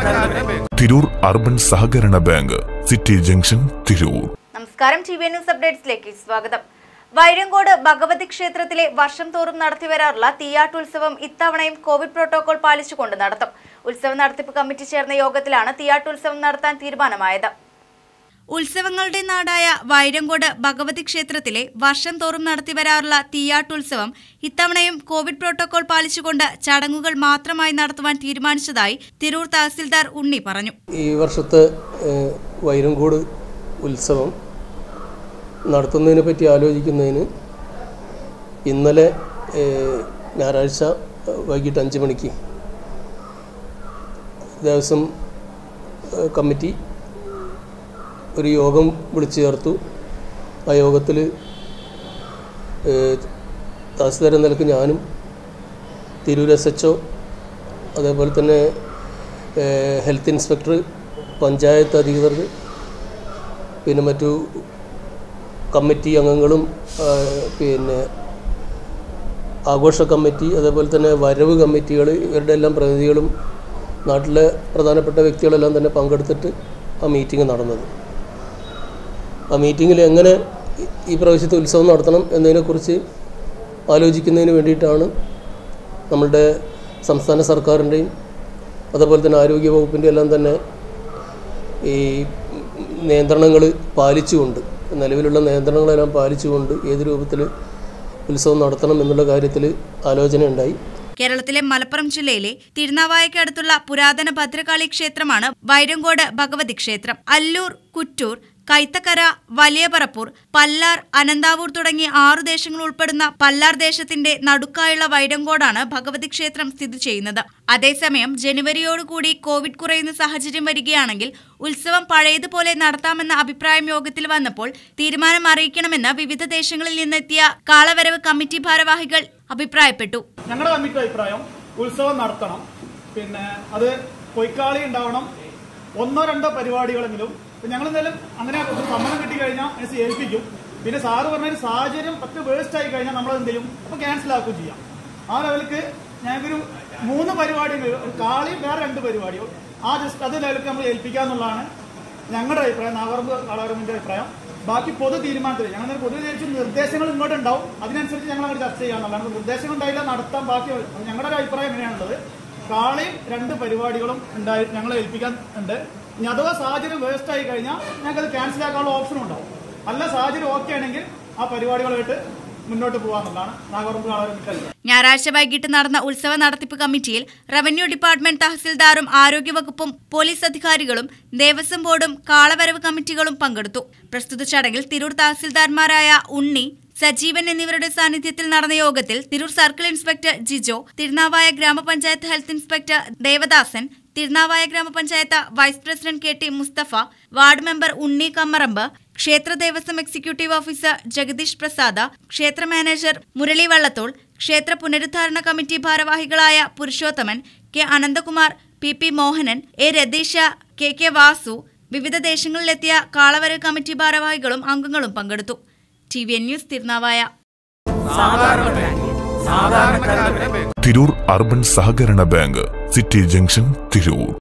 Tirur urban സഹകരണ bank city junction Tirur നമസ്കാരം T V news അപ്ഡേറ്റ്സിലേക്ക് സ്വാഗതം വൈരങ്കോട് ഭഗവതി ക്ഷേത്രത്തിലെ വർഷം തോറും നടത്തിവരാറുള്ള തീയാട്ടുത്സവം ഇത്തവണയും കോവിഡ് പ്രോട്ടോകോൾ പാലിച്ചുകൊണ്ട് നടത്തും ഉത്സവ നടത്തിപ്പ് കമ്മിറ്റി ചേർന്ന യോഗത്തിലാണ് തീയാട്ടുത്സവം നടത്താൻ തീരുമാനമായത് ഉത്സവങ്ങളുടെ നാടായ വൈരങ്കോട് ഭഗവതി ക്ഷേത്രത്തിലെ വർഷം തോറും നടത്തിവരാറുള്ള തീയാട്ടുത്സവം ഇത്തവണയും കോവിഡ് പ്രോട്ടോകോൾ പാലിച്ചുകൊണ്ട് ചടങ്ങുകൾ മാത്രമായി നടത്തുവാൻ തീരുമാനിച്ചതായി തിരൂർ തഹസിൽദാർ ഉണ്ണി പറഞ്ഞു ഈ വർഷത്തെ ഏഹ്, വൈരങ്കോട് ഉത്സവം നടത്തുന്നതിനെ പറ്റി ആലോചിക്കുന്നതിന് ഇന്നലെ ഏഹ്, ഞായറാഴ്ച ഏഹ്, വൈകിട്ട് അഞ്ച് മണിക്ക് ദേവസ്വം ഏഹ്, കമ്മിറ്റി ഒരു യോഗം വിളിച്ചു ചേർത്തു ആ യോഗത്തിൽ തഹസിൽദാർ എന്ന നിലക്ക് ഞാനും തിരൂർ എസ് എച്ച് അതേപോലെ തന്നെ ഏഹ്, ഹെൽത്ത് ഇൻസ്പെക്ടർ പഞ്ചായത്ത് അധികൃതർ പിന്നെ മറ്റു കമ്മിറ്റി അംഗങ്ങളും ആ, പിന്നെ ആഘോഷ കമ്മിറ്റി അതേപോലെ തന്നെ വരവ് കമ്മിറ്റികൾ ഇവരുടെ എല്ലാം പ്രതിനിധികളും നാട്ടിലെ പ്രധാനപ്പെട്ട വ്യക്തികളെല്ലാം തന്നെ പങ്കെടുത്തിട്ട് ആ മീറ്റിംഗ് നടന്നത് ആ മീറ്റിങ്ങിൽ എങ്ങനെ ഈ- ഈ പ്രാവശ്യത്തെ ഉത്സവം നടത്തണം എന്നതിനെക്കുറിച്ച് ആലോചിക്കുന്നതിന് വേണ്ടിയിട്ടാണ് നമ്മളുടെ സംസ്ഥാന സർക്കാരിൻ്റെയും അതേപോലെ തന്നെ ആരോഗ്യ വകുപ്പിൻ്റെ എല്ലാം തന്നെ ഈ നിയന്ത്രണങ്ങൾ പാലിച്ചുകൊണ്ട് നിലവിലുള്ള നിയന്ത്രണങ്ങളെല്ലാം പാലിച്ചുകൊണ്ട് ഏത് രൂപത്തിൽ ഉത്സവം നടത്തണം എന്നുള്ള കാര്യത്തിൽ ആലോചനയുണ്ടായി കേരളത്തിലെ മലപ്പുറം ജില്ലയിലെ തിരുനാവായക്കടുത്തുള്ള പുരാതന ഭദ്രകാളി ക്ഷേത്രമാണ് വൈരങ്കോട് ഭഗവതി ക്ഷേത്രം അല്ലൂർ കുറ്റൂർ കൈത്തക്കര വലിയപറപ്പൂർ പല്ലാർ അനന്താവൂർ തുടങ്ങിയ ആറു ദേശങ്ങൾ ഉൾപ്പെടുന്ന പല്ലാർ ദേശത്തിന്റെ നടുക്കായുള്ള വൈരങ്കോടാണ് ഭഗവതി ക്ഷേത്രം സ്ഥിതി ചെയ്യുന്നത് അതേസമയം ജനുവരിയോടുകൂടി കോവിഡ് കുറയുന്ന സാഹചര്യം വരികയാണെങ്കിൽ ഉത്സവം പഴയതുപോലെ നടത്താമെന്ന അഭിപ്രായം യോഗത്തിൽ വന്നപ്പോൾ തീരുമാനം അറിയിക്കണമെന്ന് വിവിധ ദേശങ്ങളിൽ നിന്നെത്തിയ കാളവരവ് കമ്മിറ്റി ഭാരവാഹികൾ അഭിപ്രായപ്പെട്ടു ഞങ്ങളുടെ കമ്മിറ്റി അഭിപ്രായം ഉത്സവം നടത്തണം പിന്നെ അത് പൊയ്ക്കാളി ഉണ്ടാവണം ഒന്നോ രണ്ടോ പരിപാടികളെങ്കിലും ഇപ്പൊ ഞങ്ങൾ എന്തായാലും അങ്ങനെ ഒരു സമ്മതം കിട്ടി കഴിഞ്ഞാൽ അതിനെ ഏൽപ്പിക്കും പിന്നെ സാറ് പറഞ്ഞ ഒരു സാഹചര്യം പത്ത് വേസ്റ്റ് ആയി കഴിഞ്ഞാൽ നമ്മൾ എന്ത് ചെയ്യും അപ്പൊ ക്യാൻസൽ ആക്കുകയും ചെയ്യാം ആ ലെവലിക്ക് ഞങ്ങൾക്കൊരു മൂന്ന് പരിപാടികൾ ഒരു കാളിയും വേറെ രണ്ട് പരിപാടിയോ ആ ജസ്റ്റ് അത് ലെവലിക്ക് നമ്മൾ ഏൽപ്പിക്കാന്നുള്ളതാണ് ഞങ്ങളുടെ അഭിപ്രായം നാഗർമ്പ് കളവരമിന്റെ അഭിപ്രായം ബാക്കി പൊതു തീരുമാനത്തിൽ ഞങ്ങൾ പൊതു തീരുമാനിച്ച നിർദ്ദേശങ്ങൾ ഇങ്ങോട്ട് ഉണ്ടാവും അതിനനുസരിച്ച് ഞങ്ങൾ അങ്ങോട്ട് ചർച്ച ചെയ്യാന്നുള്ളതാണ് നിർദ്ദേശങ്ങൾ ഉണ്ടായില്ല നടത്താൻ ബാക്കി ഞങ്ങളുടെ ഒരു അഭിപ്രായം എങ്ങനെയാണുള്ളത് കാളയും രണ്ട് പരിപാടികളും ഉണ്ടായി ഞങ്ങളെ ഏൽപ്പിക്കാൻ ഉണ്ട് ഇനി അഥവാ സാഹചര്യം വേസ്റ്റ് ആയി കഴിഞ്ഞാൽ ഞങ്ങൾക്ക് അത് ക്യാൻസൽ ആക്കാനുള്ള ഓപ്ഷനും ഉണ്ടാവും അല്ല സാഹചര്യം ഓക്കെ ആണെങ്കിൽ ആ പരിപാടികളായിട്ട് മുന്നോട്ട് പോകാന്നുള്ളതാണ് നാഗർമ്പ് കളവരമിന്റെ അഭിപ്രായം ഞായറാഴ്ച വൈകിട്ട് നടന്ന ഉത്സവ നടത്തിപ്പ് കമ്മിറ്റിയിൽ റവന്യൂ ഡിപ്പാർട്ട്മെന്റ് തഹസിൽദാറും ആരോഗ്യവകുപ്പും പോലീസ് അധികാരികളും ദേവസ്വം ബോർഡും കാളവരവ് കമ്മിറ്റികളും പങ്കെടുത്തു പ്രസ്തുത ചടങ്ങിൽ തിരൂർ തഹസിൽദാർമാരായ ഉണ്ണി സജീവൻ എന്നിവരുടെ സാന്നിധ്യത്തിൽ നടന്ന യോഗത്തിൽ തിരൂർ സർക്കിൾ ഇൻസ്പെക്ടർ ജിജോ തിരുനാവായ ഗ്രാമപഞ്ചായത്ത് ഹെൽത്ത് ഇൻസ്പെക്ടർ ദേവദാസൻ തിരുനാവായ ഗ്രാമപഞ്ചായത്ത് vice president K T Mustafa ward member Unni കമ്മറമ്പ് ക്ഷേത്ര ദേവസ്വം എക്സിക്യൂട്ടീവ് ഓഫീസർ ജഗദീഷ് പ്രസാദ ക്ഷേത്ര മാനേജർ മുരളി വള്ളത്തോൾ ക്ഷേത്ര പുനരുദ്ധാരണ കമ്മിറ്റി ഭാരവാഹികളായ Purushothaman K Ananthakumar P P Mohanan A Ratheesh K K Vasu വിവിധ ദേശങ്ങളിലെത്തിയ കാളവര കമ്മിറ്റി ഭാരവാഹികളും അംഗങ്ങളും പങ്കെടുത്തു T V N news Thirunavaya Tirur urban സഹകരണ ബാങ്ക് സിറ്റി ജംഗ്ഷൻ തിരൂർ